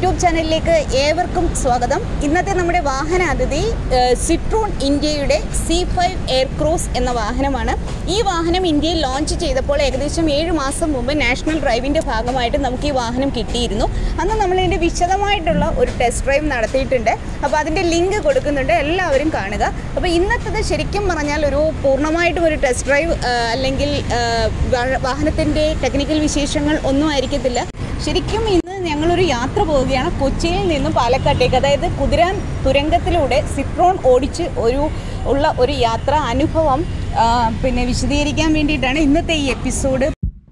YouTube ചാനലിലേക്ക് ഏവർക്കും സ്വാഗതം ഇന്നത്തെ നമ്മുടെ വാഹന അതിഥി ഏഹ്, സിട്രോൺ ഇന്ത്യയുടെ സി ഫൈവ് എയർ ക്രോസ് എന്ന വാഹനമാണ് ഈ വാഹനം ഇന്ത്യയിൽ ലോഞ്ച് ചെയ്തപ്പോൾ ഏകദേശം ഏഴ് മാസം മുമ്പ് നാഷണൽ ഡ്രൈവിൻ്റെ ഭാഗമായിട്ട് നമുക്ക് ഈ വാഹനം കിട്ടിയിരുന്നു അന്ന് നമ്മൾ ഇതിൻ്റെ വിശദമായിട്ടുള്ള ഒരു ടെസ്റ്റ് ഡ്രൈവ് നടത്തിയിട്ടുണ്ട് അപ്പോൾ അതിൻ്റെ ലിങ്ക് കൊടുക്കുന്നുണ്ട് എല്ലാവരും കാണുക അപ്പോൾ ഇന്നത്തത് ശരിക്കും പറഞ്ഞാൽ ഒരു പൂർണ്ണമായിട്ടും ഒരു ടെസ്റ്റ് ഡ്രൈവ് അല്ലെങ്കിൽ വാഹനത്തിൻ്റെ ടെക്നിക്കൽ വിശേഷങ്ങൾ ഒന്നും ആയിരിക്കത്തില്ല ശരിക്കും ഇന്ന് ഞങ്ങളൊരു യാത്ര പോവുകയാണ് കൊച്ചിയിൽ നിന്നും പാലക്കാട്ടേക്ക് അതായത് കുതിരാൻ തുരങ്കത്തിലൂടെ സിട്രോൺ ഓടിച്ച് ഒരു ഉള്ള ഒരു യാത്ര അനുഭവം ആ, പിന്നെ വിശദീകരിക്കാൻ വേണ്ടിയിട്ടാണ് ഇന്നത്തെ ഈ എപ്പിസോഡ്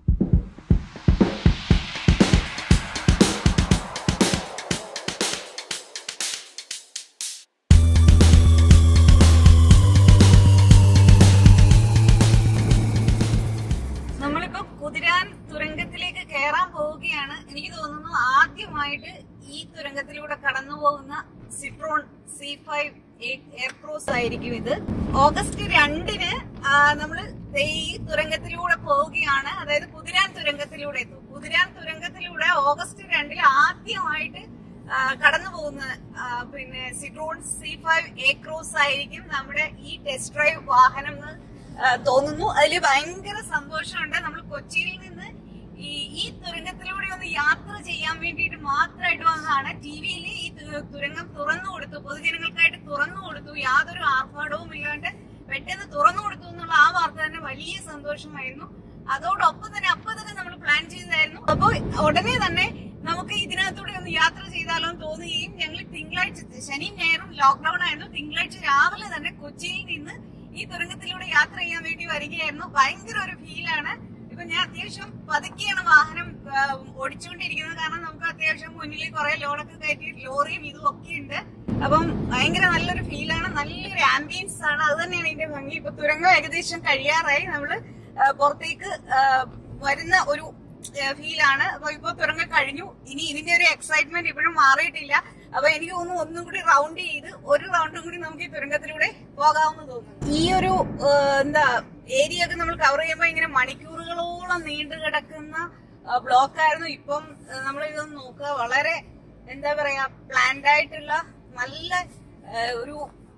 നമ്മളിപ്പോ കുതിരാൻ തുരങ്കത്തിലേക്ക് കയറാൻ പോവുകയാണ് എനിക്ക് തോന്നുന്നു ആദ്യമായിട്ട് ഈ തുരങ്കത്തിലൂടെ കടന്നു പോകുന്ന സിട്രോൺ സി ഫൈവ് എയർക്രോസ് ആയിരിക്കും ഇത് ഓഗസ്റ്റ് രണ്ടിന് ആ, നമ്മള് ദേ ഈ തുരങ്കത്തിലൂടെ പോവുകയാണ് അതായത് കുതിരാൻ തുരങ്കത്തിലൂടെ കുതിരാൻ തുരങ്കത്തിലൂടെ ഓഗസ്റ്റ് രണ്ടിൽ ആദ്യമായിട്ട് ആ, കടന്നു പോകുന്ന ആ, പിന്നെ സിട്രോൺ സി ഫൈവ് എയർക്രോസ് ആയിരിക്കും നമ്മുടെ ഈ ടെസ്റ്റ് ഡ്രൈവ് വാഹനം എന്ന് ആ, തോന്നുന്നു അതിൽ ഭയങ്കര സന്തോഷമുണ്ട് നമ്മൾ കൊച്ചിയിൽ നിന്ന് ഈ ഈ തുരങ്കത്തിലൂടെ ഒന്ന് യാത്ര ചെയ്യാൻ വേണ്ടിയിട്ട് മാത്രമായിട്ട് വന്നതാണ് ടി വിയിൽ ഈ തു- തുരങ്കം തുറന്നു കൊടുത്തു പൊതുജനങ്ങൾക്കായിട്ട് തുറന്നു കൊടുത്തു യാതൊരു ആർഭാടവും ഇല്ലാണ്ട് പെട്ടെന്ന് തുറന്നു കൊടുത്തു എന്നുള്ള ആ വാർത്ത തന്നെ വലിയ സന്തോഷമായിരുന്നു അതോടൊപ്പം തന്നെ അപ്പൊ തന്നെ നമ്മൾ പ്ലാൻ ചെയ്തായിരുന്നു അപ്പൊ ഉടനെ തന്നെ നമുക്ക് ഇതിനകത്തൂടെ ഒന്ന് യാത്ര ചെയ്താലോ എന്ന് തോന്നുകയും ഞങ്ങൾ തിങ്കളാഴ്ച ശനിയും ഞായറും ലോക്ക്ഡൌൺ ആയിരുന്നു തിങ്കളാഴ്ച രാവിലെ തന്നെ കൊച്ചിയിൽ നിന്ന് ഈ തുരങ്കത്തിലൂടെ യാത്ര ചെയ്യാൻ വേണ്ടി വരികയായിരുന്നു ഭയങ്കര ഒരു ഫീലാണ് ഇപ്പൊ ഞാൻ അത്യാവശ്യം പതുക്കെയാണ് വാഹനം ആ, ഓടിച്ചുകൊണ്ടിരിക്കുന്നത് കാരണം നമുക്ക് അത്യാവശ്യം മുന്നിൽ കുറെ ലോഡൊക്കെ കയറ്റി ലോറിയും ഇതും ഒക്കെ ഉണ്ട് അപ്പം ഭയങ്കര നല്ലൊരു ഫീലാണ് നല്ലൊരു ആംബിയൻസ് ആണ് അത് തന്നെയാണ് ഇതിന്റെ ഭംഗി ഇപ്പൊ തുരങ്കം ഏകദേശം കഴിയാറായി നമ്മള് ആ, പുറത്തേക്ക് ആ, വരുന്ന ഒരു ഫീലാണ് അപ്പൊ ഇപ്പൊ തുരങ്കം കഴിഞ്ഞു ഇനി ഇതിന്റെ ഒരു എക്സൈറ്റ്മെന്റ് ഇപ്പോഴും മാറിയിട്ടില്ല അപ്പൊ എനിക്ക് തോന്നുന്നു ഒന്നും കൂടി റൗണ്ട് ചെയ്ത് ഒരു റൗണ്ടും കൂടി നമുക്ക് ഈ തുരങ്കത്തിലൂടെ പോകാമെന്ന് തോന്നുന്നു ഈ ഒരു ആ, എന്താ ഏരിയ ഒക്കെ നമ്മൾ കവർ ചെയ്യുമ്പോൾ ഇങ്ങനെ മണിക്കൂറുകളോളം നീണ്ടു കിടക്കുന്ന ബ്ലോക്ക് ആയിരുന്നു ഇപ്പം നമ്മൾ ഇതൊന്ന് നോക്കുക വളരെ എന്താ പറയാ പ്ലാൻഡ് ആയിട്ടുള്ള നല്ല ആ, ഒരു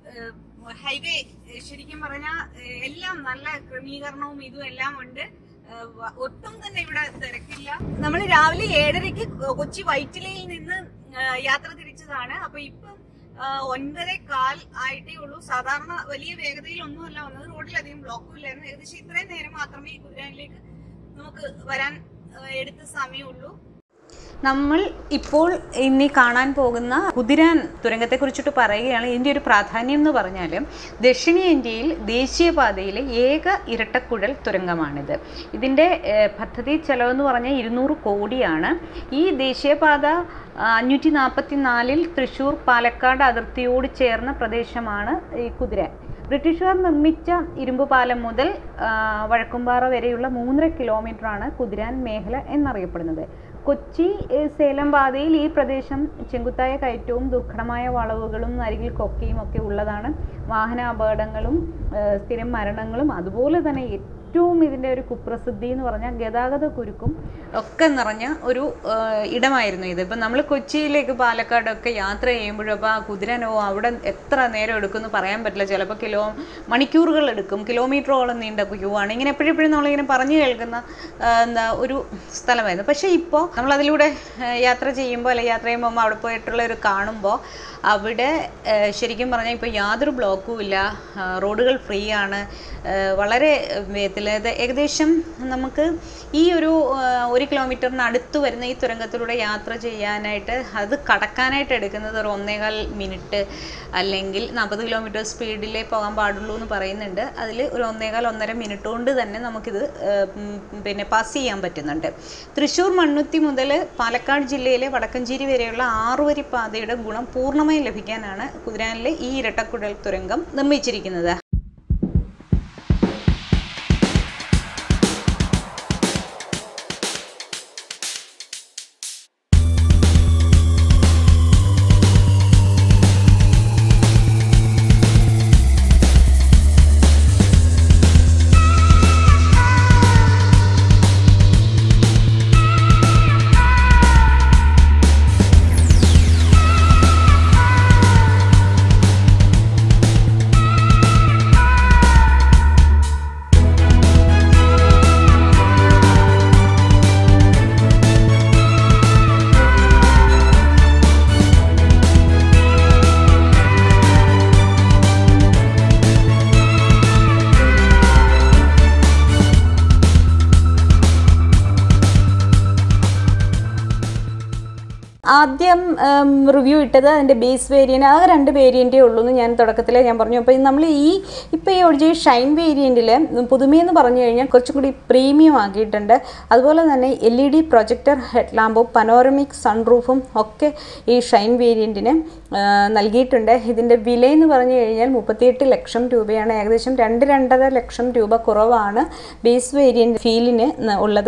ഹൈവേ ശരിക്കും പറഞ്ഞാൽ എല്ലാം നല്ല ക്രമീകരണവും ഇതും എല്ലാം ഉണ്ട് ഏഹ് വ- ഒട്ടും തന്നെ ഇവിടെ തിരക്കില്ല നമ്മൾ രാവിലെ ഏഴരയ്ക്ക് കൊച്ചി വൈറ്റിലയിൽ നിന്ന് ഏഹ് യാത്ര തിരിച്ചതാണ് അപ്പൊ ഇപ്പം ഏഹ് ഒൻപതര കാൽ ആയിട്ടേ ഉള്ളൂ സാധാരണ വലിയ വേഗതയിൽ ഒന്നുമല്ല വന്നത് റോഡിലധികം ബ്ലോക്കും ഇല്ലായിരുന്നു ഏകദേശം ഇത്രയും നേരം മാത്രമേ ഈ കുതിരാനിലേക്ക് നമുക്ക് വരാൻ ഏഹ് എടുത്ത സമയമുള്ളൂ നമ്മൾ ഇപ്പോൾ ഇനി കാണാൻ പോകുന്ന കുതിരാൻ തുരങ്കത്തെ കുറിച്ചിട്ട് പറയുകയാണ് ഇതിൻ്റെ ഒരു പ്രാധാന്യം എന്ന് പറഞ്ഞാൽ ദക്ഷിണേന്ത്യയിൽ ദേശീയപാതയിലെ ഏക ഇരട്ടക്കുഴൽ തുരങ്കമാണിത് ഇതിൻ്റെ ഏഹ്, പദ്ധതി ചെലവെന്ന് പറഞ്ഞാൽ ഇരുന്നൂറ് കോടിയാണ് ഈ ദേശീയപാത അഞ്ഞൂറ്റി നാൽപ്പത്തി നാലിൽ തൃശ്ശൂർ പാലക്കാട് അതിർത്തിയോട് ചേർന്ന പ്രദേശമാണ് ഈ കുതിരാൻ ബ്രിട്ടീഷുകാർ നിർമ്മിച്ച ഇരുമ്പ് പാലം മുതൽ ആ, വഴക്കുംപാറ വരെയുള്ള മൂന്നര കിലോമീറ്ററാണ് കുതിരാൻ മേഖല എന്നറിയപ്പെടുന്നത് കൊച്ചി ഏ, സേലം പാതയിൽ ഈ പ്രദേശം ചെങ്കുത്തായ കയറ്റവും ദുർഘടമായ വളവുകളും അരികിൽ കൊക്കയും ഒക്കെ ഉള്ളതാണ് വാഹന അപകടങ്ങളും ഏ, സ്ഥിരം മരണങ്ങളും അതുപോലെ തന്നെ ഏറ്റവും ഇതിൻ്റെ ഒരു കുപ്രസിദ്ധി എന്ന് പറഞ്ഞാൽ ഗതാഗത കുരുക്കും ഒക്കെ നിറഞ്ഞ ഒരു ആ, ഇടമായിരുന്നു ഇത് ഇപ്പം നമ്മൾ കൊച്ചിയിലേക്ക് പാലക്കാടൊക്കെ യാത്ര ചെയ്യുമ്പോഴും അപ്പോൾ ആ കുതിരനോ അവിടെ എത്ര നേരം എടുക്കുമെന്ന് പറയാൻ പറ്റില്ല ചിലപ്പോൾ കിലോ മണിക്കൂറുകൾ എടുക്കും കിലോമീറ്ററോളം നീണ്ട ക്യൂ ആണ് ഇങ്ങനെ എപ്പോഴും എപ്പോഴും നമ്മളിങ്ങനെ പറഞ്ഞു കേൾക്കുന്ന ആ, എന്താ ഒരു സ്ഥലമായിരുന്നു പക്ഷേ ഇപ്പോൾ നമ്മൾ അതിലൂടെ ആ, യാത്ര ചെയ്യുമ്പോൾ അല്ലെങ്കിൽ യാത്ര ചെയ്യുമ്പോൾ അവിടെ പോയിട്ടുള്ള ഒരു കാണുമ്പോൾ അവിടെ ആ, ശരിക്കും പറഞ്ഞാൽ ഇപ്പോൾ യാതൊരു ബ്ലോക്കും ഇല്ല ആ, റോഡുകൾ ഫ്രീ ആണ് ആ, വളരെ വേഗത്തിൽ അത് ഏകദേശം നമുക്ക് ഈ ഒരു ആ, ഒരു കിലോമീറ്ററിന് അടുത്ത് വരുന്ന ഈ തുരങ്കത്തിലൂടെ യാത്ര ചെയ്യാനായിട്ട് അത് കടക്കാനായിട്ട് എടുക്കുന്നത് ഒരു ഒന്നേകാൽ മിനിറ്റ് അല്ലെങ്കിൽ നാൽപ്പത് കിലോമീറ്റർ സ്പീഡിലേ പോകാൻ പാടുള്ളൂ എന്ന് പറയുന്നുണ്ട് അതിൽ ഒരു ഒന്നേകാൽ ഒന്നര മിനിറ്റ് കൊണ്ട് തന്നെ നമുക്കിത് ആ, ഉം, പിന്നെ പാസ് ചെയ്യാൻ പറ്റുന്നുണ്ട് തൃശ്ശൂർ മണ്ണുത്തി മുതൽ പാലക്കാട് ജില്ലയിലെ വടക്കഞ്ചേരി വരെയുള്ള ആറുവരി പാതയുടെ ഗുണം പൂർണ്ണമായും ലഭിക്കാനാണ് കുതിരാനിലെ ഈ ഇരട്ടക്കുഴൽ തുരങ്കം നിർമ്മിച്ചിരിക്കുന്നത് ആദ്യം റിവ്യൂ ഇട്ടത് അതിൻ്റെ ബേസ് വേരിയൻറ്റ് ആ രണ്ട് വേരിയൻറ്റേ ഉള്ളൂ എന്ന് ഞാൻ തുടക്കത്തിലേ ഞാൻ പറഞ്ഞു അപ്പോൾ നമ്മൾ ഈ ഇപ്പോൾ ഈ ഒഴിച്ച് ഷൈൻ വേരിയൻറ്റിൽ പുതുമയെന്ന് പറഞ്ഞു കഴിഞ്ഞാൽ കുറച്ചും കൂടി പ്രീമിയം ആക്കിയിട്ടുണ്ട് അതുപോലെ തന്നെ L E D projector head ലാമ്പും പനോറമിക് സൺറൂഫും ഒക്കെ ഈ ഷൈൻ വേരിയൻറ്റിന് നൽകിയിട്ടുണ്ട് ഇതിൻ്റെ വിലയെന്ന് പറഞ്ഞു കഴിഞ്ഞാൽ മുപ്പത്തിയെട്ട് ലക്ഷം രൂപയാണ് ഏകദേശം രണ്ട് രണ്ടര ലക്ഷം രൂപ കുറവാണ് ബേസ് വേരിയൻറ്റ് ഫീലിന് ഉള്ളത്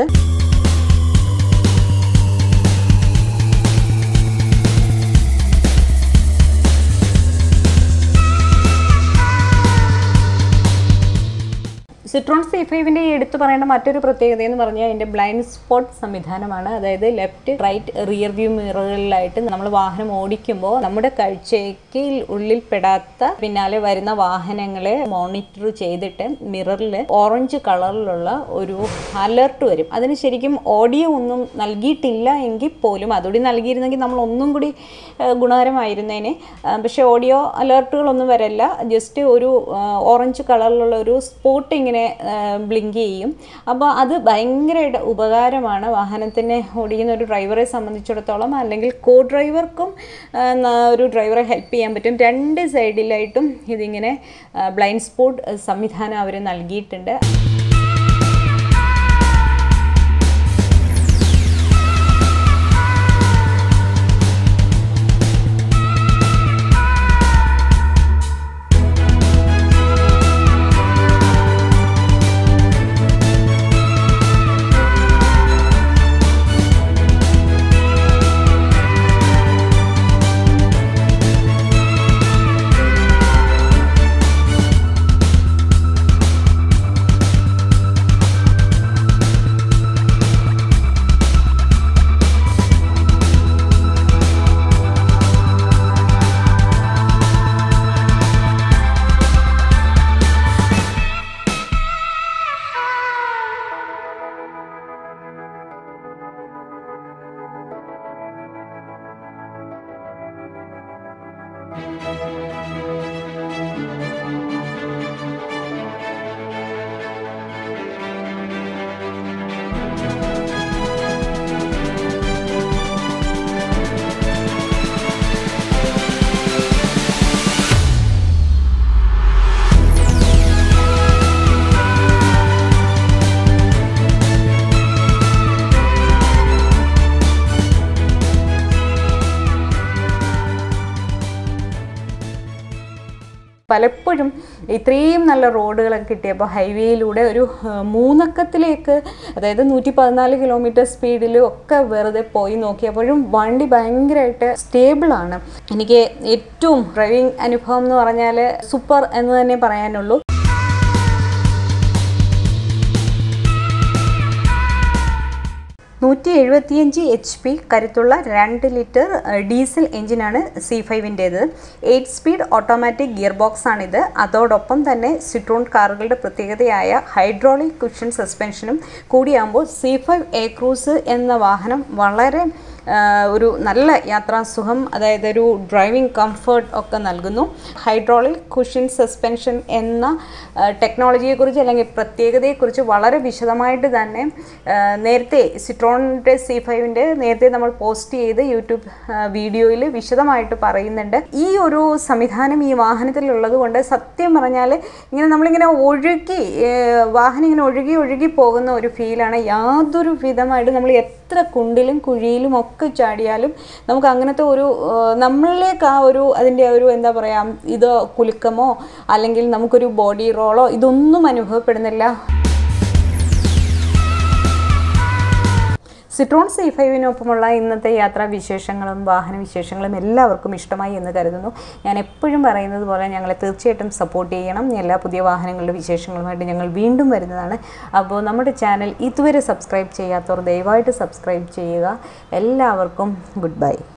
സിട്രോൺ സി ഫൈവിൻ്റെ ഈ എടുത്തു പറയേണ്ട മറ്റൊരു പ്രത്യേകത എന്ന് പറഞ്ഞാൽ അതിൻ്റെ ബ്ലൈൻഡ് സ്പോട്ട് സംവിധാനമാണ് അതായത് ലെഫ്റ്റ് റൈറ്റ് റിയർ വ്യൂ മിററുകളിലായിട്ട് നമ്മൾ വാഹനം ഓടിക്കുമ്പോൾ നമ്മുടെ കാഴ്ചയ്ക്ക് ഉള്ളിൽ പെടാത്ത പിന്നാലെ വരുന്ന വാഹനങ്ങളെ മോണിറ്റർ ചെയ്തിട്ട് മിററിൽ ഓറഞ്ച് കളറിലുള്ള ഒരു അലർട്ട് വരും അതിന് ശരിക്കും ഓഡിയോ ഒന്നും നൽകിയിട്ടില്ല എങ്കിൽ പോലും അതുകൂടി നൽകിയിരുന്നെങ്കിൽ നമ്മൾ ഒന്നും കൂടി ഗുണകരമായിരുന്നേനെ പക്ഷേ ഓഡിയോ അലർട്ടുകളൊന്നും വരല്ല ജസ്റ്റ് ഒരു ഓറഞ്ച് കളറിലുള്ള ഒരു സ്പോട്ട് ഇങ്ങനെ ബ്ലിങ്ക് ചെയ്യും അപ്പോൾ അത് ഭയങ്കരമായിട്ട് ഉപകാരമാണ് വാഹനത്തിനെ ഓടിക്കുന്ന ഒരു ഡ്രൈവറെ സംബന്ധിച്ചിടത്തോളം അല്ലെങ്കിൽ കോ ഡ്രൈവർക്കും ഒരു ഡ്രൈവറെ ഹെൽപ്പ് ചെയ്യാൻ പറ്റും രണ്ട് സൈഡിലായിട്ടും ഇതിങ്ങനെ ബ്ലൈൻഡ് സ്പോട്ട് സംവിധാനം അവർ നൽകിയിട്ടുണ്ട് പലപ്പോഴും ഇത്രയും നല്ല റോഡുകളൊക്കെ കിട്ടിയപ്പോൾ ഹൈവേയിലൂടെ ഒരു മൂന്നക്കത്തിലേക്ക് അതായത് നൂറ്റി പതിനാല് കിലോമീറ്റർ സ്പീഡിൽ ഒക്കെ വെറുതെ പോയി നോക്കിയപ്പോഴും വണ്ടി ഭയങ്കരമായിട്ട് സ്റ്റേബിളാണ് എനിക്ക് ഏറ്റവും ഡ്രൈവിംഗ് അനുഭവം എന്ന് പറഞ്ഞാൽ സൂപ്പർ എന്ന് തന്നെ പറയാനുള്ളൂ നൂറ്റി എഴുപത്തിയഞ്ച് എച്ച് പി കരുത്തുള്ള രണ്ട് ലിറ്റർ ഡീസൽ എഞ്ചിനാണ് സി ഫൈവിൻ്റേത് eight speed automatic gear box ആണിത് അതോടൊപ്പം തന്നെ സിട്രോൺ കാറുകളുടെ പ്രത്യേകതയായ ഹൈഡ്രോളിക് കുഷൻ സസ്പെൻഷനും കൂടിയാകുമ്പോൾ സി ഫൈവ് എ ക്രൂസ് എന്ന വാഹനം വളരെ ഒരു നല്ല യാത്രാസുഖം അതായത് ഒരു ഡ്രൈവിംഗ് കംഫർട്ട് ഒക്കെ നൽകുന്നു ഹൈഡ്രോളിക് കുഷൻ സസ്പെൻഷൻ എന്ന ടെക്നോളജിയെക്കുറിച്ച് അല്ലെങ്കിൽ പ്രത്യേകതയെക്കുറിച്ച് വളരെ വിശദമായിട്ട് തന്നെ നേരത്തെ സിട്രോണിൻ്റെ സി ഫൈവിൻ്റെ നേരത്തെ നമ്മൾ പോസ്റ്റ് ചെയ്ത് യൂട്യൂബ് വീഡിയോയിൽ വിശദമായിട്ട് പറയുന്നുണ്ട് ഈ ഒരു സംവിധാനം ഈ വാഹനത്തിലുള്ളത് കൊണ്ട് സത്യം പറഞ്ഞാൽ ഇങ്ങനെ നമ്മളിങ്ങനെ ഒഴുകി വാഹനം ഇങ്ങനെ ഒഴുകി ഒഴുകി പോകുന്ന ഒരു ഫീലാണ് യാതൊരു വിധമായിട്ട് നമ്മൾ എത്ര കുണ്ടിലും കുഴിയിലും ഒക്കെ ചാടിയാലും നമുക്ക് അങ്ങനത്തെ ഒരു നമ്മളിലേക്ക് ആ ഒരു അതിൻ്റെ ഒരു എന്താ പറയുക ഇത് കുലുക്കമോ അല്ലെങ്കിൽ നമുക്കൊരു ബോഡി റോളോ ഇതൊന്നും അനുഭവപ്പെടുന്നില്ല സിട്രോൺ സി ഫൈവിനൊപ്പമുള്ള ഇന്നത്തെ യാത്രാ വിശേഷങ്ങളും വാഹന വിശേഷങ്ങളും എല്ലാവർക്കും ഇഷ്ടമായി എന്ന് കരുതുന്നു ഞാൻ എപ്പോഴും പറയുന്നത് പോലെ ഞങ്ങളെ തീർച്ചയായിട്ടും സപ്പോർട്ട് ചെയ്യണം എല്ലാ പുതിയ വാഹനങ്ങളുടെ വിശേഷങ്ങളുമായിട്ട് ഞങ്ങൾ വീണ്ടും വരുന്നതാണ് അപ്പോൾ നമ്മുടെ ചാനൽ ഇതുവരെ സബ്സ്ക്രൈബ് ചെയ്യാത്തവർ ദയവായിട്ട് സബ്സ്ക്രൈബ് ചെയ്യുക എല്ലാവർക്കും ഗുഡ് ബൈ